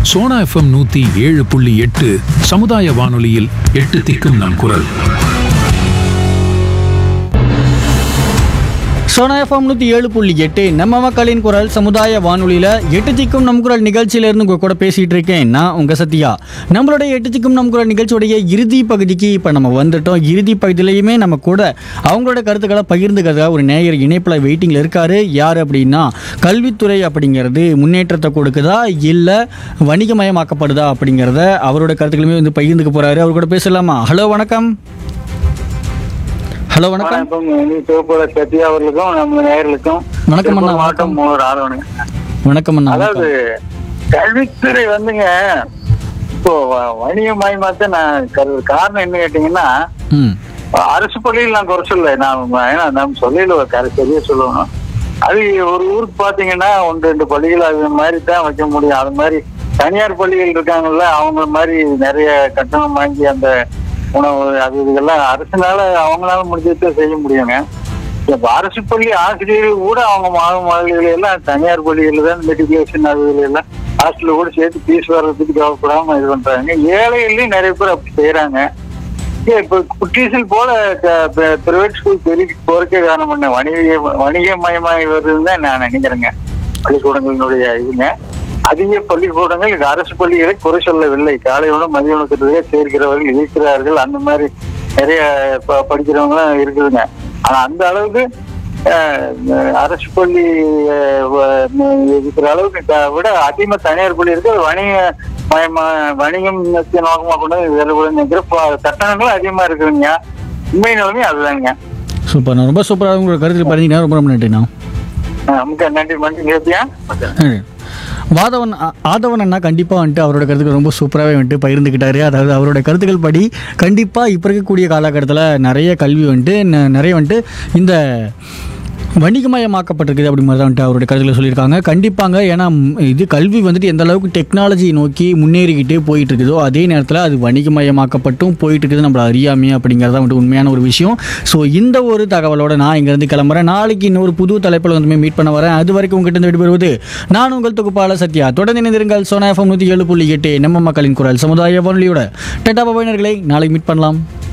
Sona FM நூத்தி ஏழு புள்ளி எட்டு சமுதாய வானொலியில் எட்டு திக்கும் நம் குரல் சோனா எஃப்எம் நூற்றி ஏழு புள்ளி எட்டு நம்ம மக்களின் குரல் சமுதாய வானொலியில் எட்டு திக்கும் நம் குரல் நிகழ்ச்சியிலேருந்து உங்கள் கூட பேசிகிட்டு இருக்கேன் நான் உங்கள் சத்யா நம்மளுடைய எட்டு திக்கும் நம் குரல் நிகழ்ச்சியுடைய இறுதி பகுதிக்கு இப்போ நம்ம வந்துட்டோம் இறுதி பகுதியிலையுமே நம்ம கூட அவங்களோட கருத்துக்களை பகிர்ந்துக்கிறதுக்காக ஒரு நேயர் இணைப்பில் வெயிட்டிங்கில் இருக்காரு யார் அப்படின்னா கல்வித்துறை அப்படிங்கிறது முன்னேற்றத்தை கொடுக்குதா இல்லை வணிகமயமாக்கப்படுதா அப்படிங்கிறத அவரோட கருத்துக்களுமே வந்து பகிர்ந்துக்க போகிறாரு அவர் கூட பேசலாமா ஹலோ வணக்கம் ஹலோ வணக்கம் வணக்கம் இனி சிவப்புல சத்யா அவர்களுக்கும் நம்ம நேயர்களுக்கும் வணக்கம் அண்ணா, திருப்பூர் மாவட்டம் மூணு ஆதவனுங்க வணக்கம் அண்ணா அதாவது கல்வித்துறை வந்துங்க இப்போ வ- வணிகமயமாத்த நான் கரு காரணம் என்ன கேட்டீங்கன்னா ம் அரசு பள்ளியில் நான் குறை சொல்ல நான் உங்க- ஏன்னா நம்ம சொல்லியில் ஒரு கரை சரியா சொல்லணும் அது ஒரு ஊருக்கு பாத்தீங்கன்னா ஒன்று ரெண்டு பள்ளிகள் அது மாதிரி தான் வைக்க முடியும் அது மாதிரி தனியார் பள்ளிகள் இருக்காங்கல்ல அவங்க மாதிரி நிறைய கட்டணம் வாங்கி அந்த உணவு அது இதெல்லாம் அரசுனால அவங்களால முடிஞ்சதை செய்ய முடியுங்க இப்ப அரசு பள்ளி ஆசிரியர்கள் கூட அவங்க மாணவ மாணவிகளை எல்லாம் தனியார் பள்ளிகளில் தான் மெட்ரிகுலேஷன் அது இதுல எல்லாம் ஹாஸ்டல்ல கூட சேர்த்து ஃபீஸ் வர்றதுக்கு கவலைப்படாம இது பண்றாங்க ஏழைகள்லயும் நிறைய பேர் அப்படி செய்யறாங்க ஏன் இப்ப குட்டீசல் போல பிரைவேட் ஸ்கூல் பெருகி போறதுக்கே காரணம் பண்ண வணிக வணிகமயமாகி வருதுன்னு தான் நான் நினைக்கிறேங்க பள்ளிக்கூடங்களினுடைய இதுங்க அதிக பள்ளிக்கூடங்கள் இது அரசு பள்ளிகளை குறை சொல்லவில்லை காலை உணவு மதிய உணவுக்கு சேர்க்கிறவர்கள் இருக்கிறார்கள் அந்த மாதிரி நிறைய ப- படிக்கிறவங்க இருக்குதுங்க ஆனா அந்த அளவுக்கு அஹ், அரசு பள்ளி அஹ், வ- இருக்கிற அளவுக்கு த- விட அதிகமா தனியார் பள்ளி இருக்கு அது வணிக மயமா வணிகம் நோக்கமா கொண்டு வேலை கூட நினைக்கிற ப- கட்டணங்களும் அதிகமா இருக்குதுங்க உண்மை நிலைமை அதுதாங்க சூப்பர் ரொம்ப சூப்பராக உங்களோட கருத்தில் பார்த்தீங்கன்னா ரொம்ப ரொம்ப நன்றிண்ணா அஹ், மிக்க நன்றி நன்றி நிறுத்தியா நன்றி. வாதவன் ஆ- ஆதவன் அண்ணா கண்டிப்பாக வந்துட்டு அவரோட கருத்துக்கள் ரொம்ப சூப்பராகவே வந்துட்டு பகிர்ந்துக்கிட்டாரு அதாவது அவரோட கருத்துக்கள் படி கண்டிப்பாக இப்போ இருக்கக்கூடிய காலகட்டத்தில் நிறைய கல்வி வந்துட்டு ந- நிறைய வந்துட்டு இந்த வணிகமயமாக்கப்பட்டிருக்குது அப்படி மாதிரி தான் வந்துட்டு அவருடைய கருத்துக்களை சொல்லியிருக்காங்க கண்டிப்பாங்க ஏன்னா ம், இது கல்வி வந்துட்டு எந்த அளவுக்கு டெக்னாலஜி நோக்கி முன்னேறிக்கிட்டே போயிட்டு இருக்குதோ அதே நேரத்தில் அது வணிகமயமாக்கப்பட்டும் போயிட்டு இருக்குது நம்மள அறியாமே அப்படிங்கிறது தான் வந்துட்டு உண்மையான ஒரு விஷயம் ஸோ இந்த ஒரு தகவலோட நான் இங்கேருந்து கிளம்புறேன் நாளைக்கு இன்னொரு புது தலைப்பில் வந்து மீட் பண்ண வரேன் அது வரைக்கும் உங்ககிட்ட இருந்து விடுபெறுவது நான் உங்கள் தொகுப்பாளர் சத்யா தொடர்ந்து இணைந்திருங்கள் சோனா எஃப்எம் நூற்றி ஏழு புள்ளி எட்டு நம்ம மக்களின் குரல் சமுதாய வானொலியோட டெட்டா பபைனர்களை நாளைக்கு மீட் பண்ணலாம்